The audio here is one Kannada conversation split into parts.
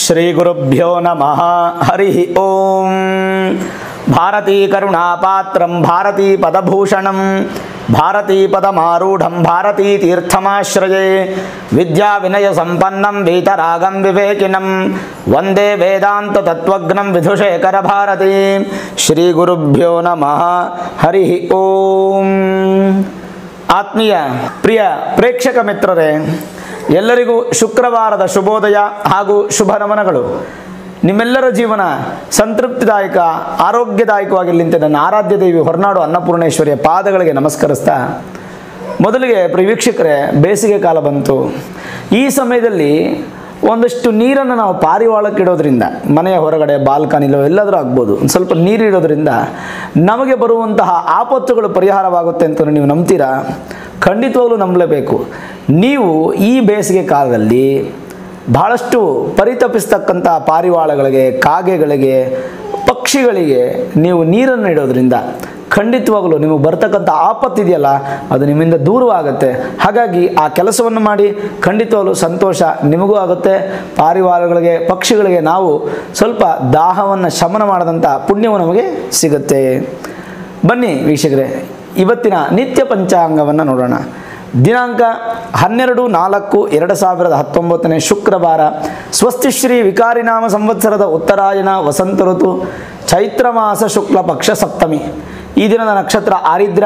ಶ್ರೀಗುರುಭ್ಯೋ ನಮಃ ಹರಿ ಓಂ ಭಾರತೀ ಕರುಣಾಪಾತ್ರಂ ಭಾರತೀ ಪದಭೂಷಣಂ ಭಾರತೀ ಪದಮಾರೂಢಂ ಭಾರತೀ ತೀರ್ಥಮಾಶ್ರಯೇ ವಿದ್ಯಾ ವಿನಯ ಸಂಪನ್ನಂ ವೀತರಾಗಂ ವಿವೇಕಿನಂ ವಂದೇ ವೇದಾಂತ ತತ್ವಜ್ಞಂ ವಿಧುಶೇಖರ ಭಾರತೀ ಶ್ರೀ ಗುರುಭ್ಯೋ ನಮಃ ಹರಿ ಓಂ ಆತ್ಮೀಯ ಪ್ರಿಯ ಪ್ರೇಕ್ಷಕ ಮಿತ್ರರೇ ಎಲ್ಲರಿಗೂ ಶುಕ್ರವಾರದ ಶುಭೋದಯ ಹಾಗೂ ಶುಭ ನಮನಗಳು ನಿಮ್ಮೆಲ್ಲರ ಜೀವನ ಸಂತೃಪ್ತಿದಾಯಕ ಆರೋಗ್ಯದಾಯಕವಾಗಿರಲಿ ಅಂತ ನನ್ನ ಆರಾಧ್ಯ ದೇವಿ ಹೊರನಾಡು ಅನ್ನಪೂರ್ಣೇಶ್ವರಿಯ ಪಾದಗಳಿಗೆ ನಮಸ್ಕರಿಸ್ತಾ ಮೊದಲಿಗೆ ಪ್ರಿಯ ವೀಕ್ಷಕರೇ ಬೇಸಿಗೆ ಕಾಲ ಬಂತು ಈ ಸಮಯದಲ್ಲಿ ಒಂದಷ್ಟು ನೀರನ್ನು ನಾವು ಪಾರಿವಾಳಕ್ಕೆ ಇಡೋದ್ರಿಂದ ಮನೆಯ ಹೊರಗಡೆ ಬಾಲ್ಕನಿಲೋ ಎಲ್ಲಾದರೂ ಆಗ್ಬೋದು ಒಂದು ಸ್ವಲ್ಪ ನೀರು ಇಡೋದ್ರಿಂದ ನಮಗೆ ಬರುವಂತಹ ಆಪತ್ತುಗಳು ಪರಿಹಾರವಾಗುತ್ತೆ ಅಂತ ನೀವು ನಂಬ್ತೀರಾ ಖಂಡಿತವಾಗ್ಲೂ ನಂಬಲೇಬೇಕು ನೀವು ಈ ಬೇಸಿಗೆ ಕಾಲದಲ್ಲಿ ಬಹಳಷ್ಟು ಪರಿತಪಿಸ್ತಕ್ಕಂಥ ಪಾರಿವಾಳಗಳಿಗೆ ಕಾಗೆಗಳಿಗೆ ಪಕ್ಷಿಗಳಿಗೆ ನೀವು ನೀರನ್ನು ಇಡೋದ್ರಿಂದ ಖಂಡಿತವಾಗಲೂ ನಿಮಗೆ ಬರ್ತಕ್ಕಂಥ ಆಪತ್ತಿದೆಯಲ್ಲ ಅದು ನಿಮ್ಮಿಂದ ದೂರವಾಗುತ್ತೆ ಹಾಗಾಗಿ ಆ ಕೆಲಸವನ್ನು ಮಾಡಿ ಖಂಡಿತವಾಗಲೂ ಸಂತೋಷ ನಿಮಗೂ ಆಗುತ್ತೆ ಪಾರಿವಾಳಗಳಿಗೆ ಪಕ್ಷಿಗಳಿಗೆ ನಾವು ಸ್ವಲ್ಪ ದಾಹವನ್ನು ಶಮನ ಮಾಡಿದಂಥ ಪುಣ್ಯವು ನಮಗೆ ಸಿಗುತ್ತೆ ಬನ್ನಿ ವೀಕ್ಷಕರೇ ಇವತ್ತಿನ ನಿತ್ಯ ಪಂಚಾಂಗವನ್ನು ನೋಡೋಣ ದಿನಾಂಕ ಹನ್ನೆರಡು ನಾಲ್ಕು ಎರಡು ಸಾವಿರದ ಹತ್ತೊಂಬತ್ತನೇ ಶುಕ್ರವಾರ ಸ್ವಸ್ತಿಶ್ರೀ ವಿಕಾರಿನಾಮ ಸಂವತ್ಸರದ ಉತ್ತರಾಯಣ ವಸಂತ ಋತು ಚೈತ್ರ ಮಾಸ ಶುಕ್ಲ ಪಕ್ಷ ಸಪ್ತಮಿ ಈ ದಿನದ ನಕ್ಷತ್ರ ಆರಿದ್ರ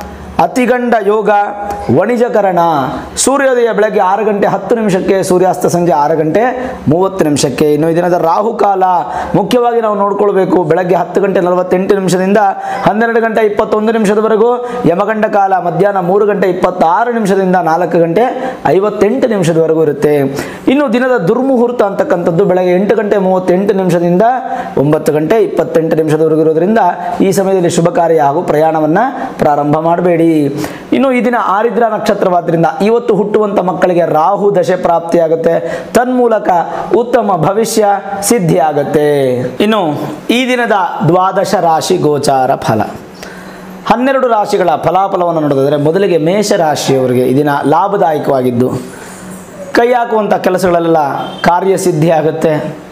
ಅತಿಗಂಡ ಯೋಗ ವಣಿಜಕರಣ ಸೂರ್ಯೋದಯ ಬೆಳಗ್ಗೆ ಆರು ಗಂಟೆ ಹತ್ತು ನಿಮಿಷಕ್ಕೆ ಸೂರ್ಯಾಸ್ತ ಸಂಜೆ ಆರು ಗಂಟೆ ಮೂವತ್ತು ನಿಮಿಷಕ್ಕೆ ಇನ್ನು ಈ ದಿನದ ರಾಹುಕಾಲ ಮುಖ್ಯವಾಗಿ ನಾವು ನೋಡ್ಕೊಳ್ಬೇಕು ಬೆಳಗ್ಗೆ ಹತ್ತು ಗಂಟೆ ನಲವತ್ತೆಂಟು ನಿಮಿಷದಿಂದ ಹನ್ನೆರಡು ಗಂಟೆ ಇಪ್ಪತ್ತೊಂದು ನಿಮಿಷದವರೆಗೂ ಯಮಗಂಡ ಕಾಲ ಮಧ್ಯಾಹ್ನ ಮೂರು ಗಂಟೆ ಇಪ್ಪತ್ತಾರು ನಿಮಿಷದಿಂದ ನಾಲ್ಕು ಗಂಟೆ ಐವತ್ತೆಂಟು ನಿಮಿಷದವರೆಗೂ ಇರುತ್ತೆ ಇನ್ನು ದಿನದ ದುರ್ಮುಹೂರ್ತ ಅಂತಕ್ಕಂಥದ್ದು ಬೆಳಗ್ಗೆ ಎಂಟು ಗಂಟೆ ಮೂವತ್ತೆಂಟು ನಿಮಿಷದಿಂದ ಒಂಬತ್ತು ಗಂಟೆ ಇಪ್ಪತ್ತೆಂಟು ನಿಮಿಷದವರೆಗೂ ಇರೋದ್ರಿಂದ ಈ ಸಮಯದಲ್ಲಿ ಶುಭ ಕಾರ್ಯ ಹಾಗೂ ಪ್ರಯಾಣವನ್ನು ಪ್ರಾರಂಭ ಮಾಡಬೇಡಿ ಇನ್ನು ಈ ದಿನ ಆರಿದ್ರ ನಕ್ಷತ್ರವಾದ್ರಿಂದ ಇವತ್ತು ಹುಟ್ಟುವಂಥ ಮಕ್ಕಳಿಗೆ ರಾಹು ದಶೆ ಪ್ರಾಪ್ತಿಯಾಗುತ್ತೆ ತನ್ಮೂಲಕ ಉತ್ತಮ ಭವಿಷ್ಯ ಸಿದ್ಧಿಯಾಗುತ್ತೆ ಇನ್ನು ಈ ದಿನದ ದ್ವಾದಶ ರಾಶಿ ಗೋಚಾರ ಫಲ ಹನ್ನೆರಡು ರಾಶಿಗಳ ಫಲಾಫಲವನ್ನು ನೋಡೋದಾದರೆ ಮೊದಲಿಗೆ ಮೇಷ ರಾಶಿಯವರಿಗೆ ಈ ದಿನ ಲಾಭದಾಯಕವಾಗಿದ್ದು ಕೈ ಹಾಕುವಂಥ ಕೆಲಸಗಳೆಲ್ಲ ಕಾರ್ಯಸಿದ್ಧಿ ಆಗುತ್ತೆ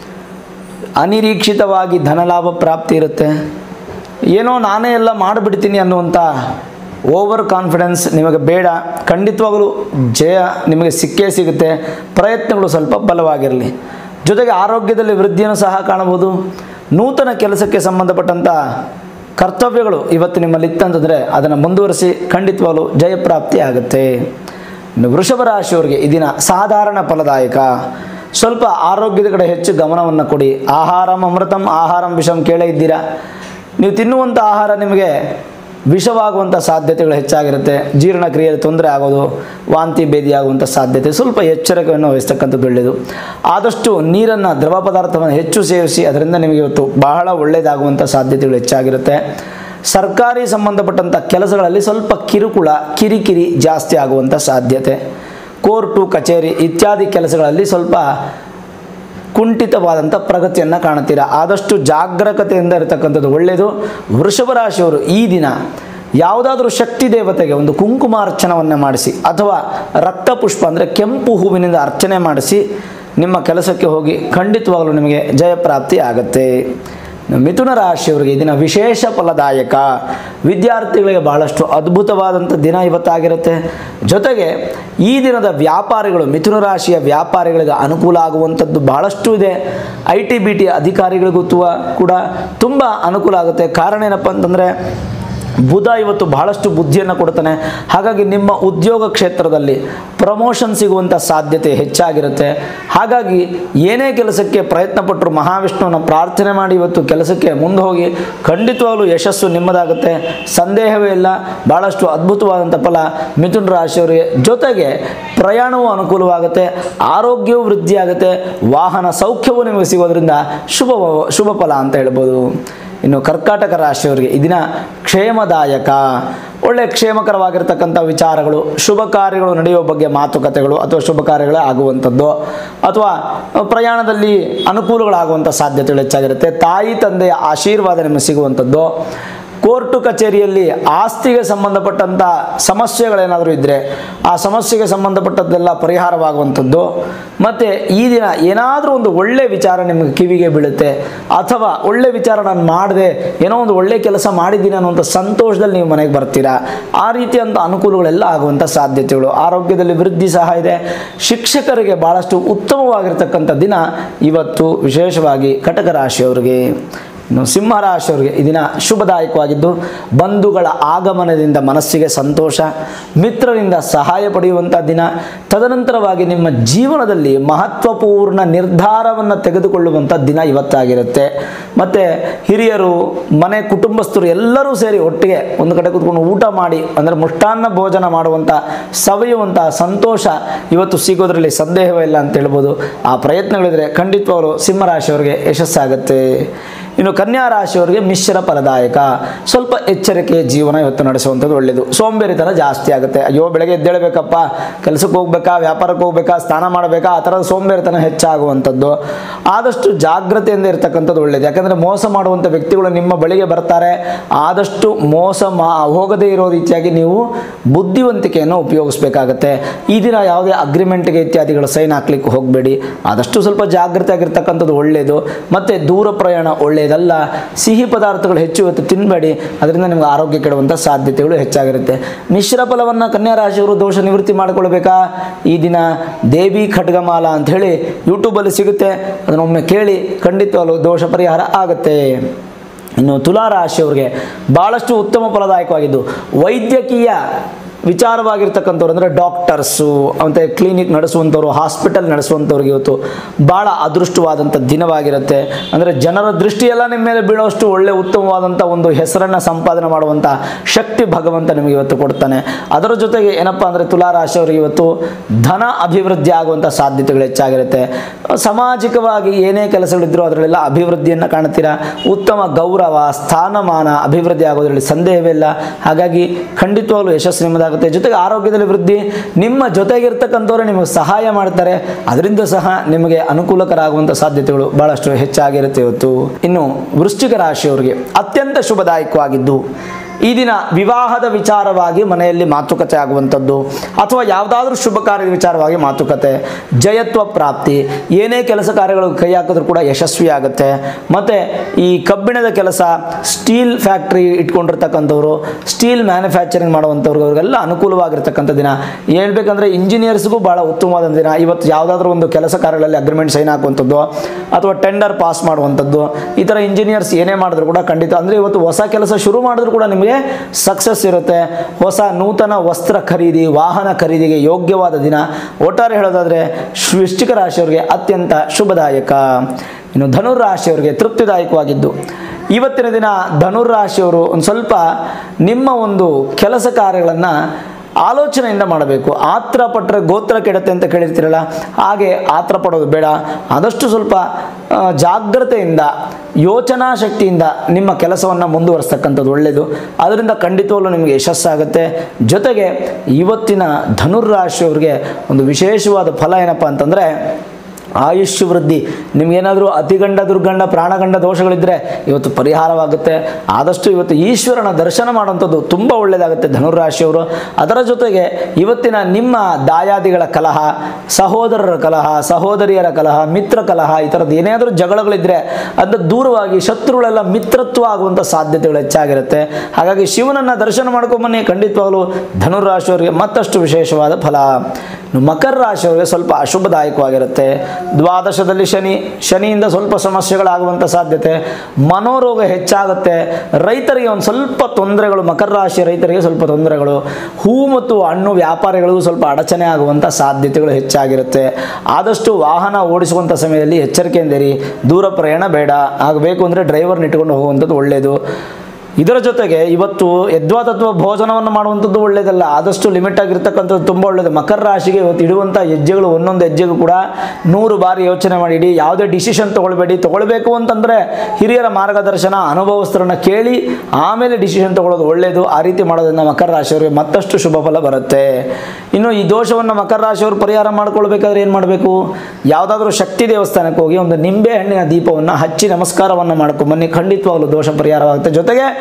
ಅನಿರೀಕ್ಷಿತವಾಗಿ ಧನಲಾಭ ಪ್ರಾಪ್ತಿ ಇರುತ್ತೆ ಏನೋ ನಾನೇ ಎಲ್ಲ ಮಾಡಿಬಿಡ್ತೀನಿ ಅನ್ನುವಂಥ ಓವರ್ ಕಾನ್ಫಿಡೆನ್ಸ್ ನಿಮಗೆ ಬೇಡ ಖಂಡಿತವಾಗಲೂ ಜಯ ನಿಮಗೆ ಸಿಕ್ಕೇ ಸಿಗುತ್ತೆ ಪ್ರಯತ್ನಗಳು ಸ್ವಲ್ಪ ಬಲವಾಗಿರಲಿ ಜೊತೆಗೆ ಆರೋಗ್ಯದಲ್ಲಿ ವೃದ್ಧಿಯನ್ನು ಸಹ ಕಾಣಬಹುದು ನೂತನ ಕೆಲಸಕ್ಕೆ ಸಂಬಂಧಪಟ್ಟಂಥ ಕರ್ತವ್ಯಗಳು ಇವತ್ತು ನಿಮ್ಮಲ್ಲಿ ಇತ್ತಂತಂದರೆ ಅದನ್ನು ಮುಂದುವರಿಸಿ ಖಂಡಿತವಾಗಲೂ ಜಯಪ್ರಾಪ್ತಿ ಆಗುತ್ತೆ ಇನ್ನು ವೃಷಭ ರಾಶಿಯವರಿಗೆ ಈ ದಿನ ಸಾಧಾರಣ ಫಲದಾಯಕ ಸ್ವಲ್ಪ ಆರೋಗ್ಯದ ಕಡೆ ಹೆಚ್ಚು ಗಮನವನ್ನು ಕೊಡಿ ಆಹಾರಂ ಅಮೃತಂ ಆಹಾರಂ ವಿಷಂ ಕೇಳೇ ಇದ್ದೀರಾ ನೀವು ತಿನ್ನುವಂಥ ಆಹಾರ ನಿಮಗೆ ವಿಷವಾಗುವಂಥ ಸಾಧ್ಯತೆಗಳು ಹೆಚ್ಚಾಗಿರುತ್ತೆ ಜೀರ್ಣಕ್ರಿಯೆಯಲ್ಲಿ ತೊಂದರೆ ಆಗೋದು ವಾಂತಿ ಭೇದಿ ಆಗುವಂಥ ಸಾಧ್ಯತೆ ಸ್ವಲ್ಪ ಎಚ್ಚರಿಕೆಯನ್ನು ವಹಿಸ್ತಕ್ಕಂಥದ್ದು ಒಳ್ಳೆಯದು ಆದಷ್ಟು ನೀರನ್ನು ದ್ರವ ಪದಾರ್ಥವನ್ನು ಹೆಚ್ಚು ಸೇವಿಸಿ ಅದರಿಂದ ನಿಮಗೆ ಇವತ್ತು ಬಹಳ ಒಳ್ಳೆಯದಾಗುವಂಥ ಸಾಧ್ಯತೆಗಳು ಹೆಚ್ಚಾಗಿರುತ್ತೆ ಸರ್ಕಾರಿ ಸಂಬಂಧಪಟ್ಟಂಥ ಕೆಲಸಗಳಲ್ಲಿ ಸ್ವಲ್ಪ ಕಿರುಕುಳ ಕಿರಿಕಿರಿ ಜಾಸ್ತಿ ಆಗುವಂಥ ಸಾಧ್ಯತೆ ಕೋರ್ಟು ಕಚೇರಿ ಇತ್ಯಾದಿ ಕೆಲಸಗಳಲ್ಲಿ ಸ್ವಲ್ಪ ಕುಂಠಿತವಾದಂಥ ಪ್ರಗತಿಯನ್ನು ಕಾಣುತ್ತೀರಾ ಆದಷ್ಟು ಜಾಗರೂಕತೆಯಿಂದ ಇರತಕ್ಕಂಥದ್ದು ಒಳ್ಳೆಯದು ವೃಷಭ ರಾಶಿಯವರು ಈ ದಿನ ಯಾವುದಾದ್ರೂ ಶಕ್ತಿ ದೇವತೆಗೆ ಒಂದು ಕುಂಕುಮಾರ್ಚನವನ್ನು ಮಾಡಿಸಿ ಅಥವಾ ರಕ್ತಪುಷ್ಪ ಅಂದರೆ ಕೆಂಪು ಹೂವಿನಿಂದ ಅರ್ಚನೆ ಮಾಡಿಸಿ ನಿಮ್ಮ ಕೆಲಸಕ್ಕೆ ಹೋಗಿ ಖಂಡಿತವಾಗಲೂ ನಿಮಗೆ ಜಯಪ್ರಾಪ್ತಿ ಆಗುತ್ತೆ ಮಿಥುನ ರಾಶಿಯವರಿಗೆ ಈ ದಿನ ವಿಶೇಷ ಫಲದಾಯಕ ವಿದ್ಯಾರ್ಥಿಗಳಿಗೆ ಬಹಳಷ್ಟು ಅದ್ಭುತವಾದಂಥ ದಿನ ಇವತ್ತಾಗಿರುತ್ತೆ ಜೊತೆಗೆ ಈ ದಿನದ ವ್ಯಾಪಾರಿಗಳು ಮಿಥುನ ರಾಶಿಯ ವ್ಯಾಪಾರಿಗಳಿಗೆ ಅನುಕೂಲ ಆಗುವಂಥದ್ದು ಬಹಳಷ್ಟು ಇದೆ ಐ ಟಿ ಬಿ ಟಿ ಅಧಿಕಾರಿಗಳಿಗೂ ತುವ- ಕೂಡ ತುಂಬ ಅನುಕೂಲ ಆಗುತ್ತೆ ಕಾರಣ ಏನಪ್ಪ ಅಂತಂದರೆ ಬುಧ ಇವತ್ತು ಬಹಳಷ್ಟು ಬುದ್ಧಿಯನ್ನು ಕೊಡ್ತಾನೆ ಹಾಗಾಗಿ ನಿಮ್ಮ ಉದ್ಯೋಗ ಕ್ಷೇತ್ರದಲ್ಲಿ ಪ್ರಮೋಷನ್ ಸಿಗುವಂಥ ಸಾಧ್ಯತೆ ಹೆಚ್ಚಾಗಿರುತ್ತೆ ಹಾಗಾಗಿ ಏನೇ ಕೆಲಸಕ್ಕೆ ಪ್ರಯತ್ನ ಪಟ್ಟರು ಮಹಾವಿಷ್ಣುವನ್ನ ಪ್ರಾರ್ಥನೆ ಮಾಡಿ ಇವತ್ತು ಕೆಲಸಕ್ಕೆ ಮುಂದೆ ಹೋಗಿ ಖಂಡಿತವಾಗಲೂ ಯಶಸ್ಸು ನಿಮ್ಮದಾಗುತ್ತೆ ಸಂದೇಹವೇ ಇಲ್ಲ ಭಾಳಷ್ಟು ಅದ್ಭುತವಾದಂಥ ಫಲ ಮಿಥುನ ರಾಶಿಯವರಿಗೆ ಜೊತೆಗೆ ಪ್ರಯಾಣವೂ ಅನುಕೂಲವಾಗುತ್ತೆ ಆರೋಗ್ಯವೂ ವೃದ್ಧಿಯಾಗುತ್ತೆ ವಾಹನ ಸೌಖ್ಯವೂ ನಿಮಗೆ ಸಿಗೋದ್ರಿಂದ ಶುಭ ಶುಭ ಫಲ ಅಂತ ಹೇಳ್ಬೋದು ಇನ್ನು ಕರ್ಕಾಟಕ ರಾಶಿಯವರಿಗೆ ಈ ದಿನ ಕ್ಷೇಮದಾಯಕ ಒಳ್ಳೆಯ ಕ್ಷೇಮಕರವಾಗಿರ್ತಕ್ಕಂಥ ವಿಚಾರಗಳು ಶುಭ ಕಾರ್ಯಗಳು ನಡೆಯುವ ಬಗ್ಗೆ ಮಾತುಕತೆಗಳು ಅಥವಾ ಶುಭ ಕಾರ್ಯಗಳೇ ಆಗುವಂಥದ್ದು ಅಥವಾ ಪ್ರಯಾಣದಲ್ಲಿ ಅನುಕೂಲಗಳಾಗುವಂಥ ಸಾಧ್ಯತೆಗಳು ಹೆಚ್ಚಾಗಿರುತ್ತೆ ತಾಯಿ ತಂದೆಯ ಆಶೀರ್ವಾದ ನಿಮಗೆ ಸಿಗುವಂಥದ್ದು ಕೋರ್ಟು ಕಚೇರಿಯಲ್ಲಿ ಆಸ್ತಿಗೆ ಸಂಬಂಧಪಟ್ಟಂಥ ಸಮಸ್ಯೆಗಳೇನಾದರೂ ಇದ್ದರೆ ಆ ಸಮಸ್ಯೆಗೆ ಸಂಬಂಧಪಟ್ಟದ್ದೆಲ್ಲ ಪರಿಹಾರವಾಗುವಂಥದ್ದು ಮತ್ತು ಈ ದಿನ ಏನಾದರೂ ಒಂದು ಒಳ್ಳೆ ವಿಚಾರ ನಿಮಗೆ ಕಿವಿಗೆ ಬೀಳುತ್ತೆ ಅಥವಾ ಒಳ್ಳೆ ವಿಚಾರ ನಾನು ಮಾಡಿದೆ ಏನೋ ಒಂದು ಒಳ್ಳೆ ಕೆಲಸ ಮಾಡಿದ್ದೀನಿ ಅನ್ನುವಂಥ ಸಂತೋಷದಲ್ಲಿ ನೀವು ಮನೆಗೆ ಬರ್ತೀರಾ ಆ ರೀತಿಯಂಥ ಅನುಕೂಲಗಳೆಲ್ಲ ಆಗುವಂಥ ಸಾಧ್ಯತೆಗಳು ಆರೋಗ್ಯದಲ್ಲಿ ವೃದ್ಧಿ ಸಹ ಇದೆ ಶಿಕ್ಷಕರಿಗೆ ಭಾಳಷ್ಟು ಉತ್ತಮವಾಗಿರ್ತಕ್ಕಂಥ ದಿನ ಇವತ್ತು ವಿಶೇಷವಾಗಿ ಕಟಕ ರಾಶಿಯವರಿಗೆ ಇನ್ನು ಸಿಂಹ ರಾಶಿಯವರಿಗೆ ಈ ದಿನ ಶುಭದಾಯಕವಾಗಿದ್ದು ಬಂಧುಗಳ ಆಗಮನದಿಂದ ಮನಸ್ಸಿಗೆ ಸಂತೋಷ ಮಿತ್ರರಿಂದ ಸಹಾಯ ಪಡೆಯುವಂಥ ದಿನ ತದನಂತರವಾಗಿ ನಿಮ್ಮ ಜೀವನದಲ್ಲಿ ಮಹತ್ವಪೂರ್ಣ ನಿರ್ಧಾರವನ್ನು ತೆಗೆದುಕೊಳ್ಳುವಂಥ ದಿನ ಇವತ್ತಾಗಿರುತ್ತೆ ಮತ್ತು ಹಿರಿಯರು ಮನೆ ಕುಟುಂಬಸ್ಥರು ಎಲ್ಲರೂ ಸೇರಿ ಒಟ್ಟಿಗೆ ಒಂದು ಕಡೆ ಕೂತ್ಕೊಂಡು ಊಟ ಮಾಡಿ ಅಂದರೆ ಮುಷ್ಟಾನ್ನ ಭೋಜನ ಮಾಡುವಂಥ ಸವಿಯುವಂಥ ಸಂತೋಷ ಇವತ್ತು ಸಿಗೋದ್ರಲ್ಲಿ ಸಂದೇಹವೇ ಇಲ್ಲ ಅಂತ ಹೇಳ್ಬೋದು ಆ ಪ್ರಯತ್ನಗಳಿದ್ರೆ ಖಂಡಿತವಾಗಲು ಸಿಂಹರಾಶಿಯವರಿಗೆ ಯಶಸ್ಸಾಗುತ್ತೆ ಇನ್ನು ಕನ್ಯಾ ರಾಶಿಯವರಿಗೆ ಮಿಶ್ರ ಫಲದಾಯಕ ಸ್ವಲ್ಪ ಎಚ್ಚರಿಕೆ ಜೀವನ ಇವತ್ತು ನಡೆಸುವಂಥದ್ದು ಒಳ್ಳೆಯದು ಸೋಂಬೇರಿತನ ಜಾಸ್ತಿ ಆಗುತ್ತೆ ಅಯ್ಯೋ ಬೆಳಗ್ಗೆ ಎದ್ದೇಳಬೇಕಪ್ಪ ಕೆಲಸಕ್ಕೆ ಹೋಗ್ಬೇಕಾ ವ್ಯಾಪಾರಕ್ಕೆ ಹೋಗ್ಬೇಕಾ ಸ್ನಾನ ಮಾಡಬೇಕಾ ಆ ಥರದ ಸೋಂಬೇರಿತನ ಹೆಚ್ಚಾಗುವಂಥದ್ದು ಆದಷ್ಟು ಜಾಗ್ರತೆಯಿಂದ ಇರತಕ್ಕಂಥದ್ದು ಒಳ್ಳೆಯದು ಯಾಕಂದರೆ ಮೋಸ ಮಾಡುವಂಥ ವ್ಯಕ್ತಿಗಳು ನಿಮ್ಮ ಬಳಿಗೆ ಬರ್ತಾರೆ ಆದಷ್ಟು ಮೋಸ ಮಾ ಹೋಗದೇ ಇರೋ ರೀತಿಯಾಗಿ ನೀವು ಬುದ್ಧಿವಂತಿಕೆಯನ್ನು ಉಪಯೋಗಿಸ್ಬೇಕಾಗತ್ತೆ ಈ ದಿನ ಯಾವುದೇ ಅಗ್ರಿಮೆಂಟ್ಗೆ ಇತ್ಯಾದಿಗಳು ಸೈನ್ ಹಾಕ್ಲಿಕ್ಕೆ ಹೋಗಬೇಡಿ ಆದಷ್ಟು ಸ್ವಲ್ಪ ಜಾಗ್ರತೆ ಆಗಿರ್ತಕ್ಕಂಥದ್ದು ಒಳ್ಳೆಯದು ಮತ್ತು ದೂರ ಪ್ರಯಾಣ ಒಳ್ಳೆಯದಲ್ಲ ಸಿಹಿ ಪದಾರ್ಥಗಳು ಹೆಚ್ಚು ಇವತ್ತು ತಿನ್ನಬೇಡಿ ಅದರಿಂದ ನಿಮ್ಗೆ ಆರೋಗ್ಯ ಕೆಡುವಂಥ ಸಾಧ್ಯತೆಗಳು ಹೆಚ್ಚಾಗಿರುತ್ತೆ ಮಿಶ್ರ ಫಲವನ್ನು ಕನ್ಯಾ ರಾಶಿಯವರು ದೋಷ ನಿವೃತ್ತಿ ಮಾಡಿಕೊಳ್ಬೇಕಾ ಈ ದಿನ ದೇವಿ ಖಡ್ಗಮಾಲ ಅಂತ ಹೇಳಿ ಯೂಟ್ಯೂಬಲ್ಲಿ ಸಿಗುತ್ತೆ ಅದನ್ನೊಮ್ಮೆ ಕೇಳಿ ಖಂಡಿತವಾಗ್ಲೂ ದೋಷ ಪರಿಹಾರ ಆಗುತ್ತೆ ಇನ್ನು ತುಲಾ ರಾಶಿಯವ್ರಿಗೆ ಭಾಳಷ್ಟು ಉತ್ತಮ ಫಲದಾಯಕವಾಗಿದ್ದು ವೈದ್ಯಕೀಯ ವಿಚಾರವಾಗಿರ್ತಕ್ಕಂಥವ್ರು ಅಂದರೆ ಡಾಕ್ಟರ್ಸು ಮತ್ತು ಕ್ಲಿನಿಕ್ ನಡೆಸುವಂಥವ್ರು ಹಾಸ್ಪಿಟಲ್ ನಡೆಸುವಂಥವ್ರಿಗೆ ಇವತ್ತು ಭಾಳ ಅದೃಷ್ಟವಾದಂಥ ದಿನವಾಗಿರುತ್ತೆ ಅಂದರೆ ಜನರ ದೃಷ್ಟಿಯೆಲ್ಲ ನಿಮ್ಮ ಮೇಲೆ ಬೀಳೋಷ್ಟು ಒಳ್ಳೆ ಉತ್ತಮವಾದಂಥ ಒಂದು ಹೆಸರನ್ನು ಸಂಪಾದನೆ ಮಾಡುವಂಥ ಶಕ್ತಿ ಭಗವಂತ ನಿಮಗೆ ಇವತ್ತು ಕೊಡ್ತಾನೆ ಅದರ ಜೊತೆಗೆ ಏನಪ್ಪ ಅಂದರೆ ತುಲಾರಾಶಿಯವರಿಗೆ ಇವತ್ತು ಧನ ಅಭಿವೃದ್ಧಿ ಆಗುವಂಥ ಸಾಧ್ಯತೆಗಳು ಹೆಚ್ಚಾಗಿರುತ್ತೆ ಸಾಮಾಜಿಕವಾಗಿ ಏನೇ ಕೆಲಸಗಳಿದ್ರೂ ಅದರಲ್ಲೆಲ್ಲ ಅಭಿವೃದ್ಧಿಯನ್ನು ಕಾಣ್ತೀರಾ ಉತ್ತಮ ಗೌರವ ಸ್ಥಾನಮಾನ ಅಭಿವೃದ್ಧಿ ಆಗೋದ್ರಲ್ಲಿ ಸಂದೇಹವೇ ಇಲ್ಲ ಹಾಗಾಗಿ ಖಂಡಿತವಾಗ್ಲೂ ಯಶಸ್ಸು ನಿಮ್ಮದಾಗುತ್ತೆ ಜೊತೆಗೆ ಆರೋಗ್ಯದಲ್ಲಿ ವೃದ್ಧಿ ನಿಮ್ಮ ಜೊತೆಗಿರ್ತಕ್ಕಂಥವ್ರು ನಿಮಗೆ ಸಹಾಯ ಮಾಡ್ತಾರೆ ಅದರಿಂದ ಸಹ ನಿಮಗೆ ಅನುಕೂಲಕರ ಆಗುವಂಥ ಸಾಧ್ಯತೆಗಳು ಭಾಳಷ್ಟು ಹೆಚ್ಚಾಗಿರುತ್ತೆ ಇವತ್ತು ಇನ್ನು ವೃಶ್ಚಿಕ ರಾಶಿಯವರಿಗೆ ಅತ್ಯಂತ ಶುಭದಾಯಕವಾಗಿದ್ದು ಈ ದಿನ ವಿವಾಹದ ವಿಚಾರವಾಗಿ ಮನೆಯಲ್ಲಿ ಮಾತುಕತೆ ಆಗುವಂಥದ್ದು ಅಥವಾ ಯಾವುದಾದ್ರೂ ಶುಭ ಕಾರ್ಯದ ವಿಚಾರವಾಗಿ ಮಾತುಕತೆ ಜಯತ್ವ ಪ್ರಾಪ್ತಿ ಏನೇ ಕೆಲಸ ಕಾರ್ಯಗಳು ಕೈ ಹಾಕಿದ್ರೂ ಕೂಡ ಯಶಸ್ವಿ ಆಗುತ್ತೆ ಮತ್ತು ಈ ಕಬ್ಬಿಣದ ಕೆಲಸ ಸ್ಟೀಲ್ ಫ್ಯಾಕ್ಟ್ರಿ ಇಟ್ಕೊಂಡಿರ್ತಕ್ಕಂಥವ್ರು ಸ್ಟೀಲ್ ಮ್ಯಾನುಫ್ಯಾಕ್ಚರಿಂಗ್ ಮಾಡುವಂಥವ್ರಿಗೆ ಅವ್ರಿಗೆಲ್ಲ ಅನುಕೂಲವಾಗಿರ್ತಕ್ಕಂಥ ದಿನ ಹೇಳ್ಬೇಕಂದ್ರೆ ಇಂಜಿನಿಯರ್ಸ್ಗೂ ಭಾಳ ಉತ್ತಮವಾದ ದಿನ ಇವತ್ತು ಯಾವುದಾದ್ರೂ ಒಂದು ಕೆಲಸ ಕಾರ್ಯಗಳಲ್ಲಿ ಅಗ್ರಿಮೆಂಟ್ ಸೈನ್ ಹಾಕುವಂಥದ್ದು ಅಥವಾ ಟೆಂಡರ್ ಪಾಸ್ ಮಾಡುವಂಥದ್ದು ಈ ಥರ ಇಂಜಿನಿಯರ್ಸ್ ಏನೇ ಮಾಡಿದ್ರು ಕೂಡ ಖಂಡಿತ ಅಂದರೆ ಇವತ್ತು ಹೊಸ ಕೆಲಸ ಶುರು ಮಾಡಿದ್ರು ಕೂಡ ನಿಮಗೆ ಸಕ್ಸಸ್ ಇರುತ್ತೆ ಹೊಸ ನೂತನ ವಸ್ತ್ರ ಖರೀದಿ ವಾಹನ ಖರೀದಿಗೆ ಯೋಗ್ಯವಾದ ದಿನ ಒಟ್ಟಾರೆ ಹೇಳೋದಾದರೆ ವೃಶ್ಚಿಕ ರಾಶಿಯವರಿಗೆ ಅತ್ಯಂತ ಶುಭದಾಯಕ ಇನ್ನು ಧನುರ್ ರಾಶಿಯವರಿಗೆ ತೃಪ್ತಿದಾಯಕವಾಗಿದ್ದು ಇವತ್ತಿನ ದಿನ ಧನುರ್ ರಾಶಿಯವರು ಒಂದು ಸ್ವಲ್ಪ ನಿಮ್ಮ ಒಂದು ಕೆಲಸ ಕಾರ್ಯಗಳನ್ನು ಆಲೋಚನೆಯಿಂದ ಮಾಡಬೇಕು ಆತ್ರ ಪಟ್ಟರೆ ಗೋತ್ರ ಕೆಡತ್ತೆ ಅಂತ ಕೇಳಿರ್ತೀರಲ್ಲ ಹಾಗೆ ಆತ್ರ ಪಡೋದು ಬೇಡ ಆದಷ್ಟು ಸ್ವಲ್ಪ ಆ, ಜಾಗ್ರತೆಯಿಂದ ಯೋಚನಾ ಶಕ್ತಿಯಿಂದ ನಿಮ್ಮ ಕೆಲಸವನ್ನು ಮುಂದುವರಿಸ್ತಕ್ಕಂಥದ್ದು ಒಳ್ಳೆಯದು ಅದರಿಂದ ಖಂಡಿತವಾಗ್ಲೂ ನಿಮಗೆ ಯಶಸ್ಸಾಗುತ್ತೆ ಜೊತೆಗೆ ಇವತ್ತಿನ ಧನುರ್ ರಾಶಿಯವ್ರಿಗೆ ಒಂದು ವಿಶೇಷವಾದ ಫಲ ಏನಪ್ಪ ಅಂತಂದರೆ ಆಯುಷ್ ವೃದ್ಧಿ ನಿಮಗೇನಾದರೂ ಅತಿಗಂಡ ದುರ್ಗಂಡ ಪ್ರಾಣಗಂಡ ದೋಷಗಳಿದ್ದರೆ ಇವತ್ತು ಪರಿಹಾರವಾಗುತ್ತೆ ಆದಷ್ಟು ಇವತ್ತು ಈಶ್ವರನ ದರ್ಶನ ಮಾಡುವಂಥದ್ದು ತುಂಬ ಒಳ್ಳೆಯದಾಗುತ್ತೆ ಧನುರಾಶಿಯವರು ಅದರ ಜೊತೆಗೆ ಇವತ್ತಿನ ನಿಮ್ಮ ದಾಯಾದಿಗಳ ಕಲಹ ಸಹೋದರರ ಕಲಹ ಸಹೋದರಿಯರ ಕಲಹ ಮಿತ್ರ ಕಲಹ ಈ ಥರದ್ದು ಏನಾದರೂ ಜಗಳಗಳಿದ್ದರೆ ಅದು ದೂರವಾಗಿ ಶತ್ರುಗಳೆಲ್ಲ ಮಿತ್ರತ್ವ ಆಗುವಂಥ ಸಾಧ್ಯತೆಗಳು ಹೆಚ್ಚಾಗಿರುತ್ತೆ ಹಾಗಾಗಿ ಶಿವನನ್ನು ದರ್ಶನ ಮಾಡ್ಕೊಂಬನ್ನಿ ಖಂಡಿತವಾಗಲೂ ಧನುರಾಶಿಯವರಿಗೆ ಮತ್ತಷ್ಟು ವಿಶೇಷವಾದ ಫಲ ಇನ್ನು ಮಕರ ರಾಶಿಯವರಿಗೆ ಸ್ವಲ್ಪ ಅಶುಭದಾಯಕವಾಗಿರುತ್ತೆ ದ್ವಾದಶದಲ್ಲಿ ಶನಿ ಶನಿಯಿಂದ ಸ್ವಲ್ಪ ಸಮಸ್ಯೆಗಳಾಗುವಂಥ ಸಾಧ್ಯತೆ ಮನೋರೋಗ ಹೆಚ್ಚಾಗುತ್ತೆ ರೈತರಿಗೆ ಒಂದು ಸ್ವಲ್ಪ ತೊಂದರೆಗಳು ಮಕರ ರಾಶಿಯ ರೈತರಿಗೆ ಸ್ವಲ್ಪ ತೊಂದರೆಗಳು ಹೂ ಮತ್ತು ಹಣ್ಣು ವ್ಯಾಪಾರಿಗಳಿಗೂ ಸ್ವಲ್ಪ ಅಡಚಣೆ ಆಗುವಂಥ ಸಾಧ್ಯತೆಗಳು ಹೆಚ್ಚಾಗಿರುತ್ತೆ ಆದಷ್ಟು ವಾಹನ ಓಡಿಸುವಂಥ ಸಮಯದಲ್ಲಿ ಎಚ್ಚರಿಕೆಯಿಂದಿರಿ ದೂರ ಪ್ರಯಾಣ ಬೇಡ ಆಗಬೇಕು ಅಂದರೆ ಡ್ರೈವರ್ನ ಇಟ್ಕೊಂಡು ಹೋಗುವಂಥದ್ದು ಒಳ್ಳೆಯದು ಇದರ ಜೊತೆಗೆ ಇವತ್ತು ಯದ್ವಾತತ್ವ ಭೋಜನವನ್ನು ಮಾಡುವಂಥದ್ದು ಒಳ್ಳೆಯದಲ್ಲ ಆದಷ್ಟು ಲಿಮಿಟ್ ಆಗಿರ್ತಕ್ಕಂಥದ್ದು ತುಂಬ ಒಳ್ಳೆಯದು ಮಕರ ರಾಶಿಗೆ ಇವತ್ತು ಇಡುವಂಥ ಹೆಜ್ಜೆಗಳು ಒಂದೊಂದು ಹೆಜ್ಜೆಗೂ ಕೂಡ ನೂರು ಬಾರಿ ಯೋಚನೆ ಮಾಡಿ ಇಡಿ ಯಾವುದೇ ಡಿಸಿಷನ್ ತೊಗೊಳ್ಬೇಡಿ ತೊಗೊಳ್ಬೇಕು ಅಂತಂದರೆ ಹಿರಿಯರ ಮಾರ್ಗದರ್ಶನ ಅನುಭವಸ್ಥರನ್ನ ಕೇಳಿ ಆಮೇಲೆ ಡಿಸಿಷನ್ ತೊಗೊಳ್ಳೋದು ಒಳ್ಳೆಯದು ಆ ರೀತಿ ಮಾಡೋದ್ರಿಂದ ಮಕರ ರಾಶಿಯವರಿಗೆ ಮತ್ತಷ್ಟು ಶುಭ ಫಲ ಬರುತ್ತೆ ಇನ್ನು ಈ ದೋಷವನ್ನು ಮಕರ ರಾಶಿಯವರು ಪರಿಹಾರ ಮಾಡ್ಕೊಳ್ಬೇಕಾದ್ರೆ ಏನು ಮಾಡಬೇಕು ಯಾವುದಾದ್ರೂ ಶಕ್ತಿ ದೇವಸ್ಥಾನಕ್ಕೆ ಹೋಗಿ ಒಂದು ನಿಂಬೆ ಹಣ್ಣಿನ ದೀಪವನ್ನು ಹಚ್ಚಿ ನಮಸ್ಕಾರವನ್ನು ಮಾಡ್ಕೊಂಬನ್ನಿ ಖಂಡಿತವಾಗ್ಲೂ ದೋಷ ಪರಿಹಾರವಾಗುತ್ತೆ ಜೊತೆಗೆ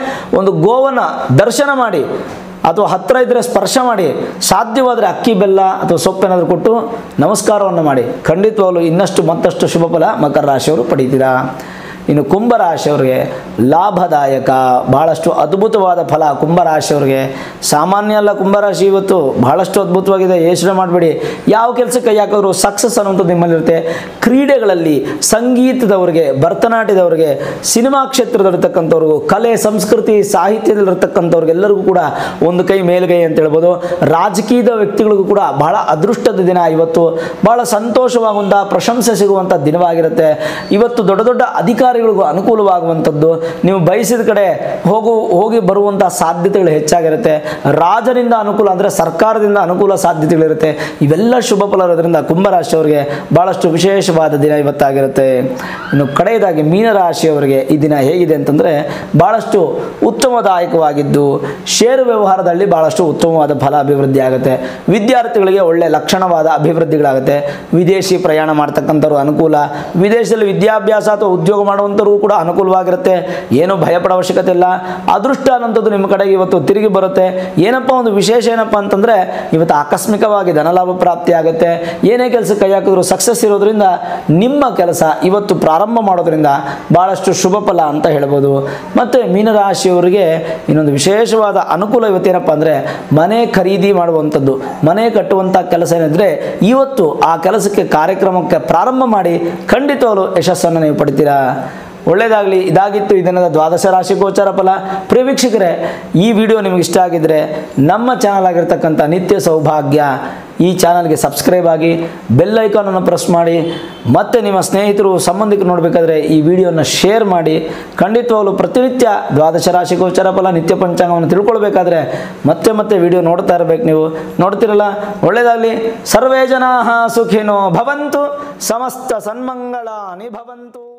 ಒಂದು ಗೋವನ್ನು ದರ್ಶನ ಮಾಡಿ ಅಥವಾ ಹತ್ತಿರ ಇದ್ದರೆ ಸ್ಪರ್ಶ ಮಾಡಿ ಸಾಧ್ಯವಾದರೆ ಅಕ್ಕಿ ಬೆಲ್ಲ ಅಥವಾ ಸೊಪ್ಪೇನಾದರೂ ಕೊಟ್ಟು ನಮಸ್ಕಾರವನ್ನು ಮಾಡಿ ಖಂಡಿತವಾಗಲೂ ಇನ್ನಷ್ಟು ಮತ್ತಷ್ಟು ಶುಭ ಫಲ ಮಕರ ರಾಶಿಯವರು ಪಡೀತೀರಾ ಇನ್ನು ಕುಂಭರಾಶಿಯವರಿಗೆ ಲಾಭದಾಯಕ ಬಹಳಷ್ಟು ಅದ್ಭುತವಾದ ಫಲ ಕುಂಭರಾಶಿಯವರಿಗೆ ಸಾಮಾನ್ಯ ಅಲ್ಲ ಕುಂಭರಾಶಿ ಇವತ್ತು ಬಹಳಷ್ಟು ಅದ್ಭುತವಾಗಿದೆ ಯೋಚನೆ ಮಾಡಬೇಡಿ ಯಾವ ಕೆಲಸ ಕೈ ಹಾಕಿದ್ರು ಸಕ್ಸಸ್ ಅನ್ನುವಂಥದ್ದು ನಿಮ್ಮಲ್ಲಿರುತ್ತೆ ಕ್ರೀಡೆಗಳಲ್ಲಿ ಸಂಗೀತದವರಿಗೆ ಭರತನಾಟ್ಯದವರಿಗೆ ಸಿನಿಮಾ ಕ್ಷೇತ್ರದಲ್ಲಿರ್ತಕ್ಕಂಥವ್ರಿಗೂ ಕಲೆ ಸಂಸ್ಕೃತಿ ಸಾಹಿತ್ಯದಲ್ಲಿರ್ತಕ್ಕಂಥವ್ರಿಗೆಲ್ಲರಿಗೂ ಕೂಡ ಒಂದು ಕೈ ಮೇಲುಗೈ ಅಂತ ಹೇಳ್ಬೋದು ರಾಜಕೀಯದ ವ್ಯಕ್ತಿಗಳಿಗೂ ಕೂಡ ಬಹಳ ಅದೃಷ್ಟದ ದಿನ ಇವತ್ತು ಬಹಳ ಸಂತೋಷವಾಗುವಂಥ ಪ್ರಶಂಸೆ ಸಿಗುವಂಥ ದಿನವಾಗಿರುತ್ತೆ ಇವತ್ತು ದೊಡ್ಡ ದೊಡ್ಡ ಅಧಿಕಾರಿಗಳಿಗೂ ಅನುಕೂಲವಾಗುವಂಥದ್ದು ನೀವು ಬಯಸಿದ ಕಡೆ ಹೋಗು ಹೋಗಿ ಬರುವಂಥ ಸಾಧ್ಯತೆಗಳು ಹೆಚ್ಚಾಗಿರುತ್ತೆ ರಾಜನಿಂದ ಅನುಕೂಲ ಅಂದರೆ ಸರ್ಕಾರದಿಂದ ಅನುಕೂಲ ಸಾಧ್ಯತೆಗಳಿರುತ್ತೆ ಇವೆಲ್ಲ ಶುಭ ಫಲ ಇರೋದ್ರಿಂದ ಕುಂಭರಾಶಿಯವರಿಗೆ ಭಾಳಷ್ಟು ವಿಶೇಷವಾದ ದಿನ ಇವತ್ತಾಗಿರುತ್ತೆ ಇನ್ನು ಕಡೆಯದಾಗಿ ಮೀನರಾಶಿಯವರಿಗೆ ಈ ದಿನ ಹೇಗಿದೆ ಅಂತಂದರೆ ಭಾಳಷ್ಟು ಉತ್ತಮದಾಯಕವಾಗಿದ್ದು ಷೇರು ವ್ಯವಹಾರದಲ್ಲಿ ಭಾಳಷ್ಟು ಉತ್ತಮವಾದ ಫಲ ಅಭಿವೃದ್ಧಿ ಆಗುತ್ತೆ ವಿದ್ಯಾರ್ಥಿಗಳಿಗೆ ಒಳ್ಳೆ ಲಕ್ಷಣವಾದ ಅಭಿವೃದ್ಧಿಗಳಾಗುತ್ತೆ ವಿದೇಶಿ ಪ್ರಯಾಣ ಮಾಡ್ತಕ್ಕಂಥವ್ರು ಅನುಕೂಲ ವಿದೇಶದಲ್ಲಿ ವಿದ್ಯಾಭ್ಯಾಸ ಅಥವಾ ಉದ್ಯೋಗ ಮಾಡುವಂಥವ್ರಿಗೂ ಕೂಡ ಅನುಕೂಲವಾಗಿರುತ್ತೆ ಏನು ಭಯಪಡೋ ಅವಶ್ಯಕತೆ ಇಲ್ಲ ಅದೃಷ್ಟ ಅನ್ನೋಂಥದ್ದು ನಿಮ್ಮ ಕಡೆಗೆ ಇವತ್ತು ತಿರುಗಿ ಬರುತ್ತೆ ಏನಪ್ಪ ಒಂದು ವಿಶೇಷ ಏನಪ್ಪ ಅಂತಂದರೆ ಇವತ್ತು ಆಕಸ್ಮಿಕವಾಗಿ ಧನಲಾಭ ಪ್ರಾಪ್ತಿ ಆಗುತ್ತೆ ಏನೇ ಕೆಲಸ ಕೈ ಹಾಕಿದ್ರು ಸಕ್ಸಸ್ ಇರೋದ್ರಿಂದ ನಿಮ್ಮ ಕೆಲಸ ಇವತ್ತು ಪ್ರಾರಂಭ ಮಾಡೋದ್ರಿಂದ ಭಾಳಷ್ಟು ಶುಭ ಫಲ ಅಂತ ಹೇಳ್ಬೋದು ಮತ್ತು ಮೀನರಾಶಿಯವರಿಗೆ ಇನ್ನೊಂದು ವಿಶೇಷವಾದ ಅನುಕೂಲ ಇವತ್ತೇನಪ್ಪ ಅಂದರೆ ಮನೆ ಖರೀದಿ ಮಾಡುವಂಥದ್ದು ಮನೆ ಕಟ್ಟುವಂಥ ಕೆಲಸ ಏನಿದ್ರೆ ಇವತ್ತು ಆ ಕೆಲಸಕ್ಕೆ ಕಾರ್ಯಕ್ರಮಕ್ಕೆ ಪ್ರಾರಂಭ ಮಾಡಿ ಖಂಡಿತವಾಗಲೂ ಯಶಸ್ಸನ್ನು ನೀವು ಪಡಿತೀರಾ ಒಳ್ಳೆಯದಾಗಲಿ ಇದಾಗಿತ್ತು ಇದನ್ನದ ದ್ವಾದಶ ರಾಶಿ ಗೋಚಾರ ಫಲ ಪ್ರಿಯ ವೀಕ್ಷಕರೇ ಈ ವಿಡಿಯೋ ನಿಮಗೆ ಇಷ್ಟ ಆಗಿದ್ದರೆ ನಮ್ಮ ಚಾನಲ್ ಆಗಿರ್ತಕ್ಕಂಥ ನಿತ್ಯ ಸೌಭಾಗ್ಯ ಈ ಚಾನಲ್ಗೆ ಸಬ್ಸ್ಕ್ರೈಬ್ ಆಗಿ ಬೆಲ್ ಐಕಾನನ್ನು ಪ್ರೆಸ್ ಮಾಡಿ ಮತ್ತು ನಿಮ್ಮ ಸ್ನೇಹಿತರು ಸಂಬಂಧಿಕರು ನೋಡಬೇಕಾದ್ರೆ ಈ ವಿಡಿಯೋನ ಶೇರ್ ಮಾಡಿ ಖಂಡಿತವಾಗಲೂ ಪ್ರತಿನಿತ್ಯ ದ್ವಾದಶ ರಾಶಿ ಗೋಚಾರ ಫಲ ನಿತ್ಯ ಪಂಚಾಂಗವನ್ನು ತಿಳ್ಕೊಳ್ಬೇಕಾದ್ರೆ ಮತ್ತೆ ಮತ್ತೆ ವಿಡಿಯೋ ನೋಡ್ತಾ ಇರಬೇಕು ನೀವು ನೋಡ್ತಿರಲ್ಲ ಒಳ್ಳೆಯದಾಗಲಿ ಸರ್ವೇ ಜನಾ ಸುಖಿನೋ ಭವಂತು ಸಮಸ್ತ ಸನ್ಮಂಗಳಾನಿ ಭವಂತು